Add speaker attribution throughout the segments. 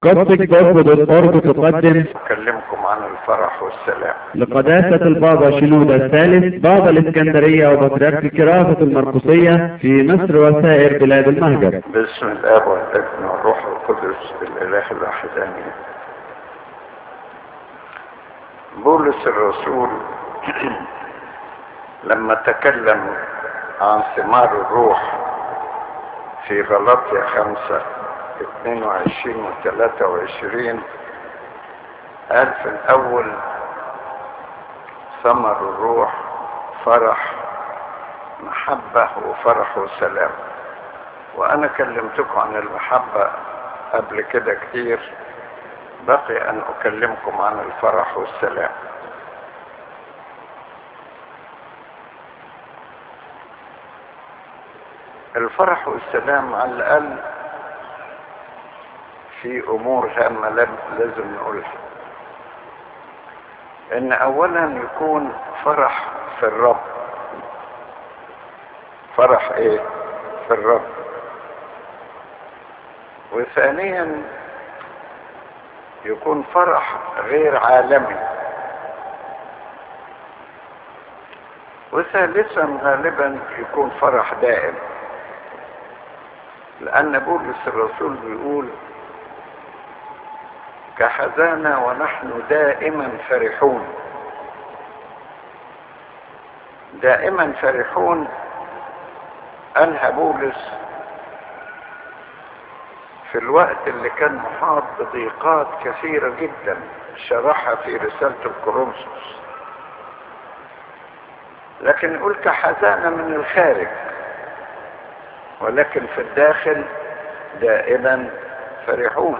Speaker 1: قصدك برضه بالقرب تقدم
Speaker 2: أكلمكم عن الفرح والسلام
Speaker 1: لقداسة البابا شنودة الثالث بابا الإسكندرية وبطريرك كرافة المرقسية في مصر وسائر بلاد المهجر
Speaker 2: باسم الآب والابن والروح القدس الإله الواحد آمين بولس الرسول لما تكلم عن ثمار الروح في غلطية خمسة 22 و 23 قال في الأول ثمر الروح فرح محبة وفرح وسلام وأنا كلمتكم عن المحبة قبل كده كتير بقي أن أكلمكم عن الفرح والسلام الفرح والسلام على الأقل في امور هامه لازم نقولها ان اولا يكون فرح في الرب فرح ايه في الرب وثانيا يكون فرح غير عالمي وثالثا غالبا يكون فرح دائم لان بولس الرسول بيقول كحزانا ونحن دائما فرحون دائما فرحون أنهى بولس في الوقت اللي كان محاط بضيقات كثيرة جدا شرحها في رسالة الكورنثوس لكن يقول كحزانة من الخارج ولكن في الداخل دائما فرحون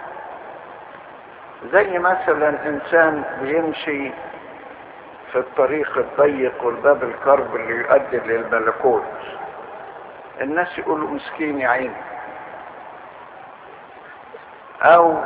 Speaker 2: زي مثلا انسان بيمشي في الطريق الضيق والباب الكرب اللي يؤدي للملكوت الناس يقولوا مسكين يا عيني او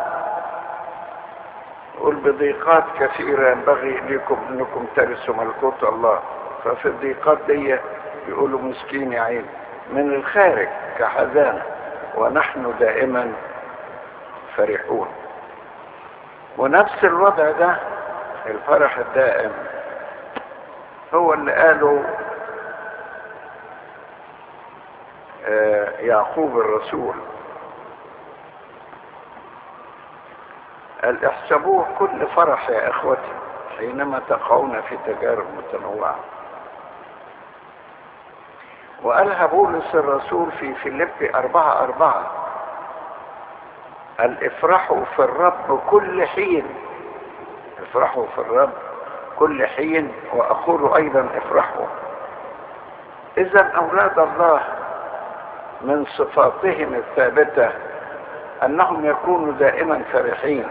Speaker 2: يقول بضيقات كثيرة ينبغي لكم انكم ترثوا ملكوت الله ففي الضيقات دي يقولوا مسكين يا عيني من الخارج كحزانة ونحن دائما فرحون ونفس الوضع ده الفرح الدائم هو اللي قاله يعقوب الرسول قال احسبوه كل فرح يا اخوتي حينما تقعون في تجارب متنوعة وقالها بولس الرسول في فيليبي أربعة أربعة قال افرحوا في الرب كل حين افرحوا في الرب كل حين واقول ايضا افرحوا اذا اولاد الله من صفاتهم الثابته انهم يكونوا دائما فرحين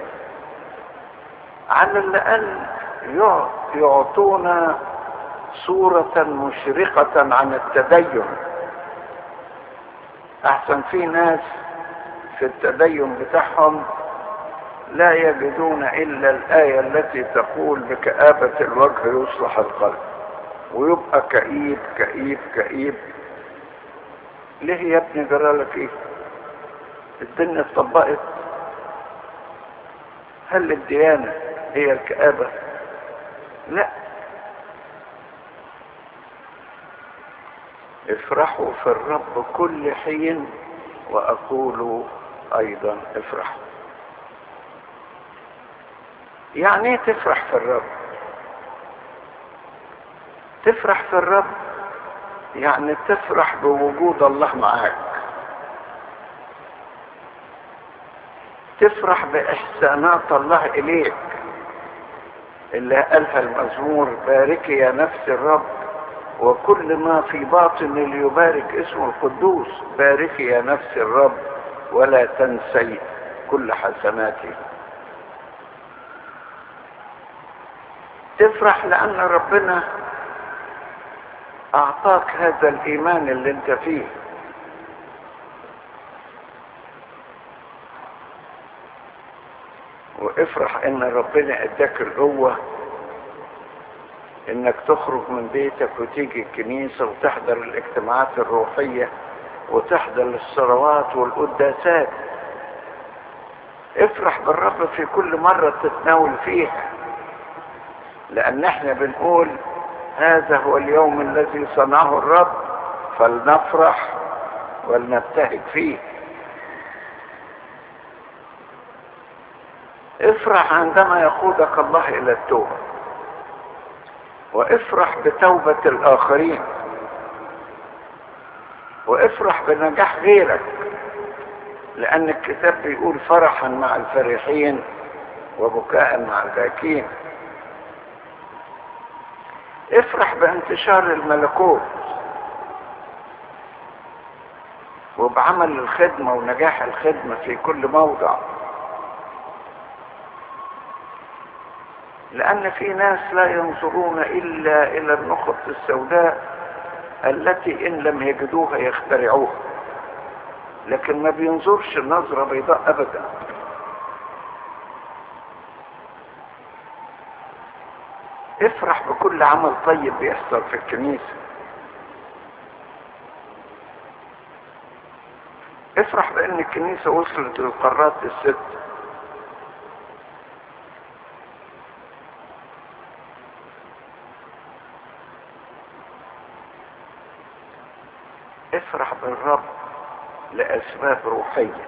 Speaker 2: على الاقل يعطونا صوره مشرقه عن التدين احسن في ناس في التدين بتاعهم لا يجدون إلا الآية التي تقول بكآبة الوجه يصلح القلب ويبقى كئيب كئيب كئيب ليه يا ابني جرالك ايه الدنيا اتطبقت هل الديانة هي الكآبة لا افرحوا في الرب كل حين واقول ايضا افرح يعني ايه تفرح في الرب تفرح في الرب يعني تفرح بوجود الله معاك تفرح باحسانات الله اليك اللي قالها المزمور باركي يا نفس الرب وكل ما في باطن ليبارك اسمه القدوس باركي يا نفس الرب ولا تنسي كل حسناته تفرح لان ربنا اعطاك هذا الايمان اللي انت فيه وافرح ان ربنا اداك القوه انك تخرج من بيتك وتيجي الكنيسة وتحضر الاجتماعات الروحية وتحضر الصلوات والقداسات افرح بالرب في كل مرة تتناول فيها لان احنا بنقول هذا هو اليوم الذي صنعه الرب فلنفرح ولنبتهج فيه افرح عندما يقودك الله الى التوبه وافرح بتوبه الاخرين وافرح بنجاح غيرك لان الكتاب بيقول فرحا مع الفرحين وبكاء مع الباكين افرح بانتشار الملكوت وبعمل الخدمة ونجاح الخدمة في كل موضع لأن في ناس لا ينظرون إلا إلى النقط السوداء التي إن لم يجدوها يخترعوها لكن ما بينظرش نظرة بيضاء أبدا افرح بكل عمل طيب بيحصل في الكنيسة افرح بان الكنيسة وصلت للقارات الست افرح بالرب لاسباب روحية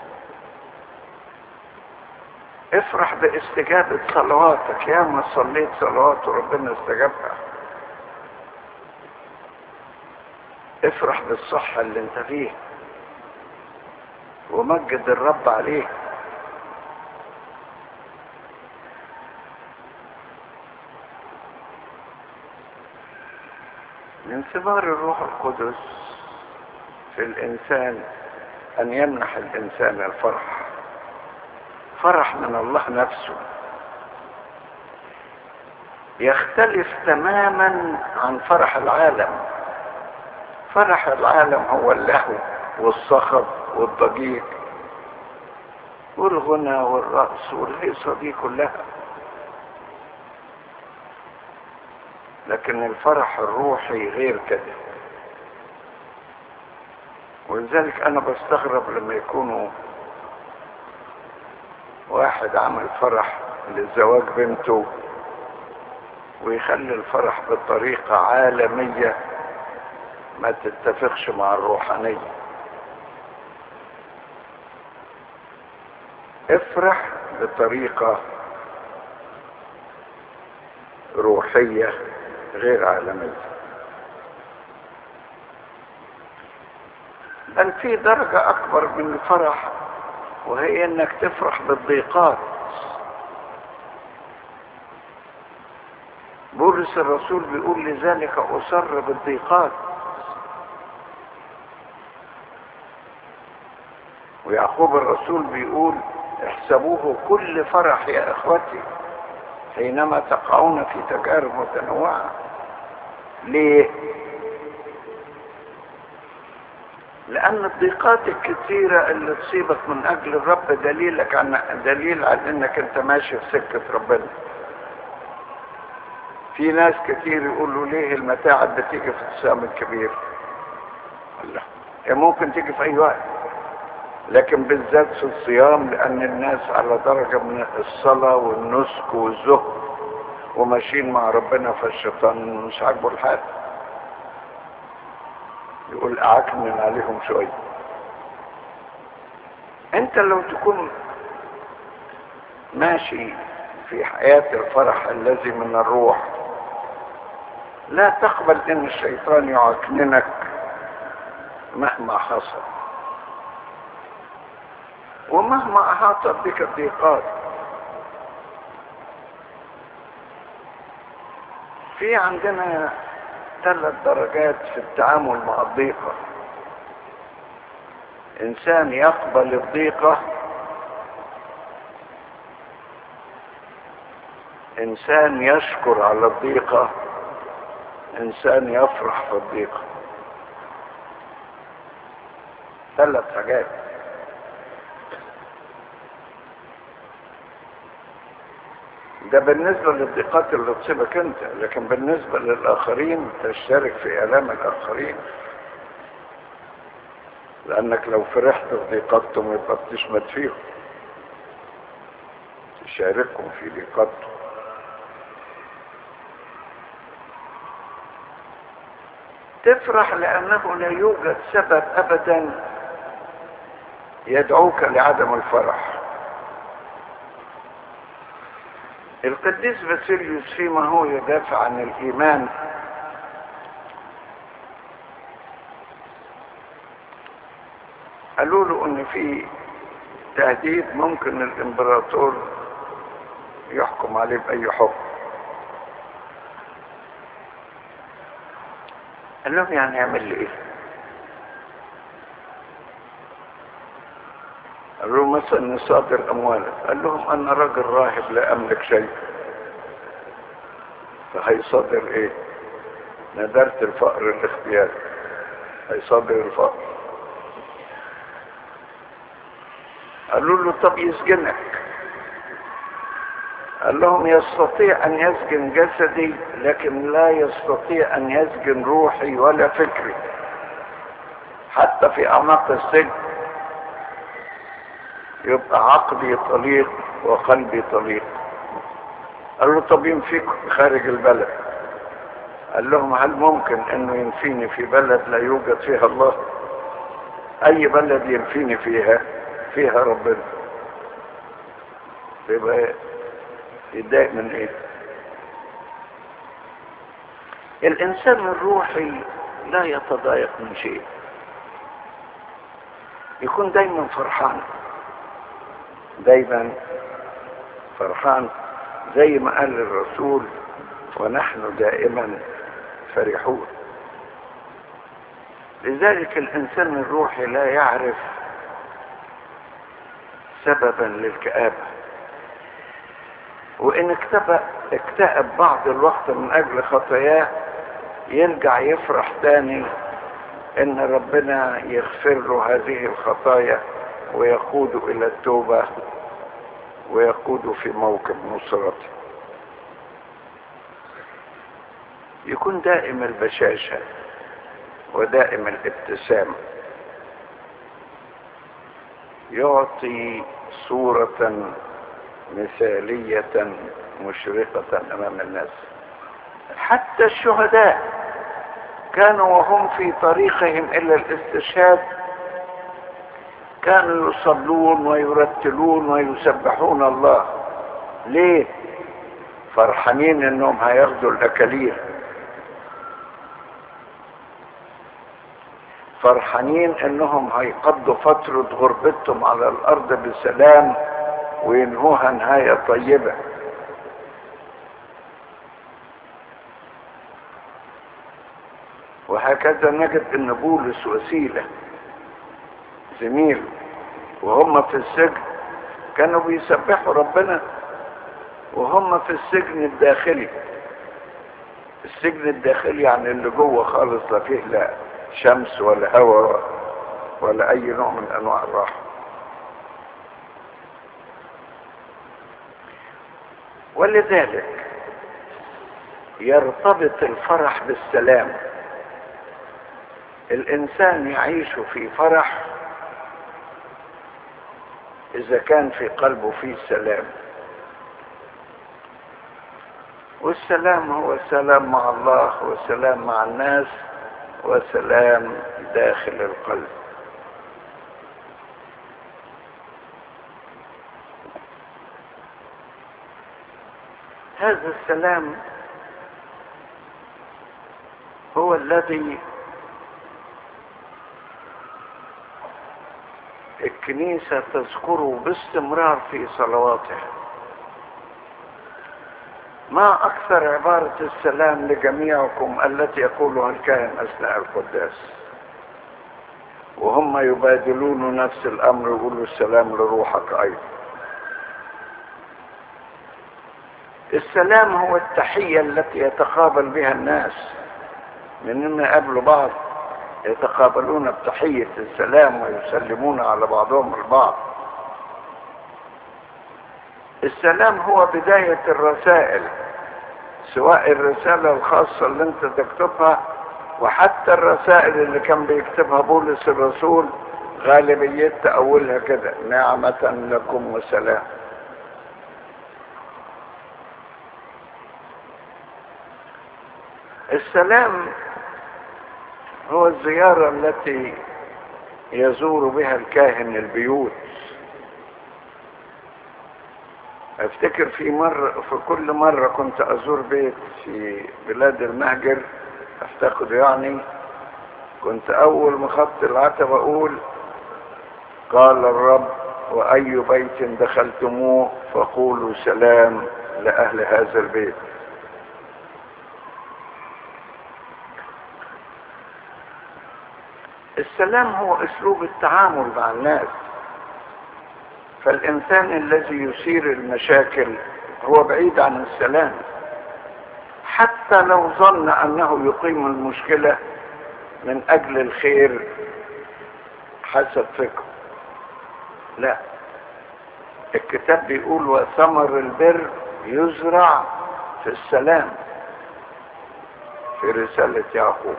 Speaker 2: افرح باستجابة صلواتك يا ما صليت صلوات وربنا استجابها افرح بالصحة اللي انت فيها ومجد الرب عليه من ثمار الروح القدس في الانسان ان يمنح الانسان الفرح فرح من الله نفسه يختلف تماما عن فرح العالم فرح العالم هو اللهو والصخب والضجيج والغنى والرقص والهيصة دي كلها لكن الفرح الروحي غير كده ولذلك انا بستغرب لما يكونوا واحد عمل فرح لزواج بنته ويخلي الفرح بطريقة عالمية ما تتفقش مع الروحانية افرح بطريقة روحية غير عالمية بل في درجة أكبر من الفرح وهي إنك تفرح بالضيقات بولس الرسول بيقول لذلك أصر بالضيقات ويعقوب الرسول بيقول احسبوه كل فرح يا اخوتي حينما تقعون في تجارب متنوعة ليه لان الضيقات الكثيرة اللي تصيبك من اجل الرب دليلك عن دليل عن انك انت ماشي في سكة ربنا في ناس كتير يقولوا ليه المتاعب بتيجي في الصيام الكبير الله هي ممكن تيجي في اي وقت لكن بالذات في الصيام لان الناس على درجة من الصلاة والنسك والزهد وماشيين مع ربنا فالشيطان مش عاجبه الحال يقول اعكنن عليهم شوية انت لو تكون ماشي في حياة الفرح الذي من الروح لا تقبل ان الشيطان يعكننك مهما حصل ومهما احاطت بك الضيقات في عندنا ثلاث درجات في التعامل مع الضيقة انسان يقبل الضيقة انسان يشكر على الضيقة انسان يفرح في الضيقة ثلاث حاجات ده بالنسبة للضيقات اللي تصيبك انت لكن بالنسبة للآخرين تشترك في آلام الآخرين لأنك لو فرحت في ضيقاتهم يبقى بتشمت فيهم شاركهم في ضيقته تفرح لأنه لا يوجد سبب أبدا يدعوك لعدم الفرح القديس باسيليوس فيما هو يدافع عن الإيمان قالوا له ان في تهديد ممكن الامبراطور يحكم عليه باي حكم قال لهم يعني يعمل لي ايه قال له مثلا نصادر اموالك قال لهم انا راجل راهب لا املك شيء فهيصادر ايه ندرت الفقر الاختياري هيصادر الفقر قالوا له طب يسجنك قال لهم يستطيع ان يسجن جسدي لكن لا يستطيع ان يسجن روحي ولا فكري حتى في اعماق السجن يبقى عقلي طليق وقلبي طليق قال له طب ينفيك خارج البلد قال لهم هل ممكن انه ينفيني في بلد لا يوجد فيها الله اي بلد ينفيني فيها فيها ربنا يبقى يتضايق من ايه الانسان الروحي لا يتضايق من شيء يكون دايما فرحان دايما فرحان زي ما قال الرسول ونحن دائما فرحون لذلك الانسان الروحي لا يعرف سببا للكآبة وإن اكتئب اكتئب بعض الوقت من أجل خطاياه يرجع يفرح تاني إن ربنا يغفر له هذه الخطايا ويقود إلى التوبة ويقود في موكب نصرته يكون دائم البشاشة ودائم الابتسامه يعطي صورة مثالية مشرقة أمام الناس حتى الشهداء كانوا وهم في طريقهم إلى الاستشهاد كانوا يصلون ويرتلون ويسبحون الله ليه فرحانين انهم هياخدوا الاكاليل فرحانين انهم هيقضوا فترة غربتهم على الارض بسلام وينهوها نهاية طيبة وهكذا نجد ان بولس وسيلة زميل وهم في السجن كانوا بيسبحوا ربنا وهم في السجن الداخلي السجن الداخلي يعني اللي جوه خالص لا فيه لا شمس ولا هواء ولا اي نوع من انواع الراحه ولذلك يرتبط الفرح بالسلام الانسان يعيش في فرح اذا كان في قلبه فيه سلام والسلام هو السلام مع الله والسلام مع الناس وسلام داخل القلب هذا السلام هو الذي الكنيسة تذكره باستمرار في صلواتها ما أكثر عبارة السلام لجميعكم التي يقولها الكاهن أثناء القداس وهم يبادلون نفس الأمر يقولوا السلام لروحك أيضا السلام هو التحية التي يتقابل بها الناس من يقابلوا بعض يتقابلون بتحية السلام ويسلمون على بعضهم البعض السلام هو بداية الرسائل سواء الرسالة الخاصة اللي انت تكتبها وحتى الرسائل اللي كان بيكتبها بولس الرسول غالبيتها اولها كده نعمة لكم وسلام السلام هو الزيارة التي يزور بها الكاهن البيوت افتكر في مرة في كل مرة كنت ازور بيت في بلاد المهجر افتقد يعني كنت اول ما خط العتبة اقول قال الرب واي بيت دخلتموه فقولوا سلام لاهل هذا البيت السلام هو اسلوب التعامل مع الناس فالانسان الذي يثير المشاكل هو بعيد عن السلام حتى لو ظن انه يقيم المشكله من اجل الخير حسب فكره لا الكتاب بيقول وثمر البر يزرع في السلام في رساله يعقوب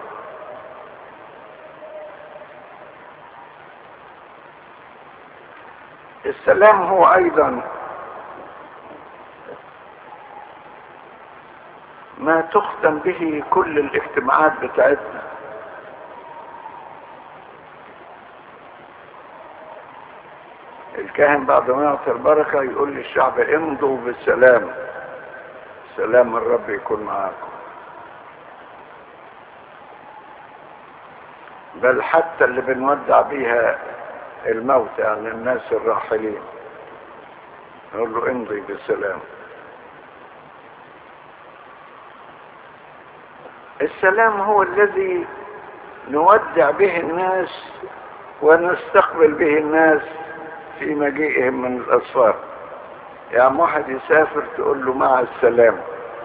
Speaker 2: السلام هو ايضا ما تختم به كل الاجتماعات بتاعتنا الكاهن بعد ما يعطي البركة يقول للشعب امضوا بالسلام سلام الرب يكون معاكم بل حتى اللي بنودع بيها الموت يعني الناس الراحلين نقول له امضي بالسلام السلام هو الذي نودع به الناس ونستقبل به الناس في مجيئهم من الاسفار يعني واحد يسافر تقول له مع السلام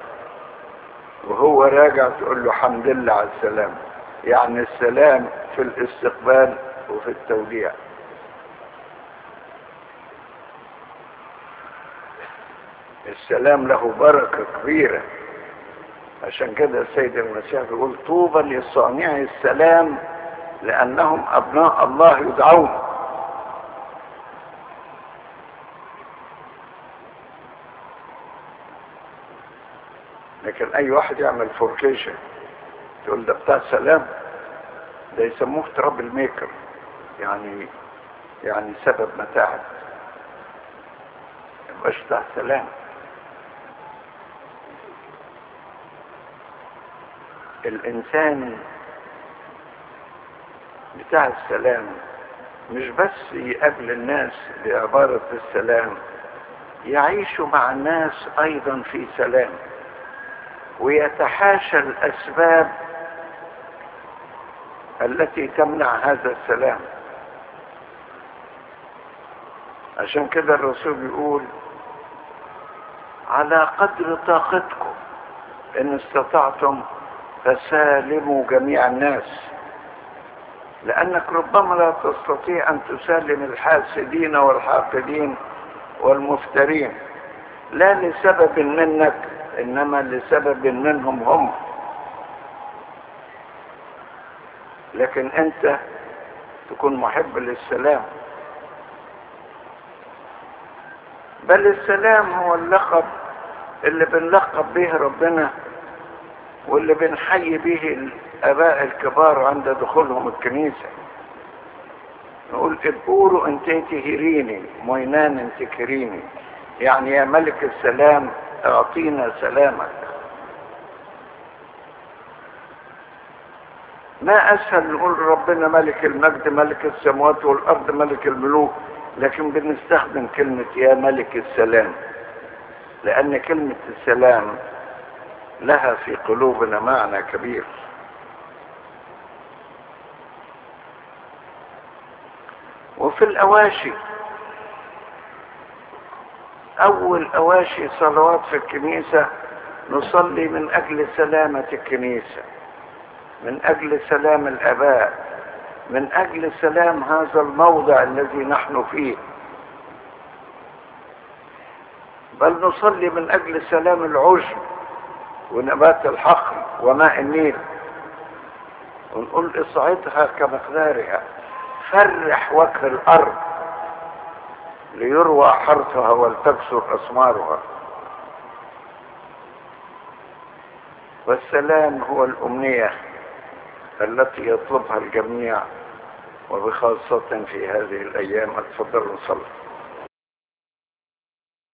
Speaker 2: وهو راجع تقول له حمد لله على السلام يعني السلام في الاستقبال وفي التوديع السلام له بركة كبيرة عشان كده السيد المسيح بيقول طوبى لصانعي السلام لأنهم أبناء الله يدعون لكن أي واحد يعمل فوركيشن تقول ده بتاع سلام ده يسموه ترابل ميكر يعني يعني سبب متاعب مش بتاع سلام الانسان بتاع السلام مش بس يقابل الناس بعبارة السلام يعيش مع الناس ايضا في سلام ويتحاشى الاسباب التي تمنع هذا السلام عشان كده الرسول بيقول على قدر طاقتكم ان استطعتم فسالموا جميع الناس لانك ربما لا تستطيع ان تسالم الحاسدين والحاقدين والمفترين لا لسبب منك انما لسبب منهم هم لكن انت تكون محب للسلام بل السلام هو اللقب اللي بنلقب به ربنا واللي بنحيي به الاباء الكبار عند دخولهم الكنيسة نقول ادبوروا انت تهيريني موينان انت كريني يعني يا ملك السلام اعطينا سلامك ما اسهل نقول ربنا ملك المجد ملك السماوات والارض ملك الملوك لكن بنستخدم كلمة يا ملك السلام لان كلمة السلام لها في قلوبنا معنى كبير وفي الاواشي اول اواشي صلوات في الكنيسة نصلي من اجل سلامة الكنيسة من اجل سلام الاباء من اجل سلام هذا الموضع الذي نحن فيه بل نصلي من اجل سلام العشب ونبات الحقل وماء النيل ونقول اصعدها كمقدارها فرح وجه الارض ليروى حرثها ولتكسر اسمارها والسلام هو الأمنية التي يطلبها الجميع وبخاصة في هذه الأيام اتفضلوا نصلي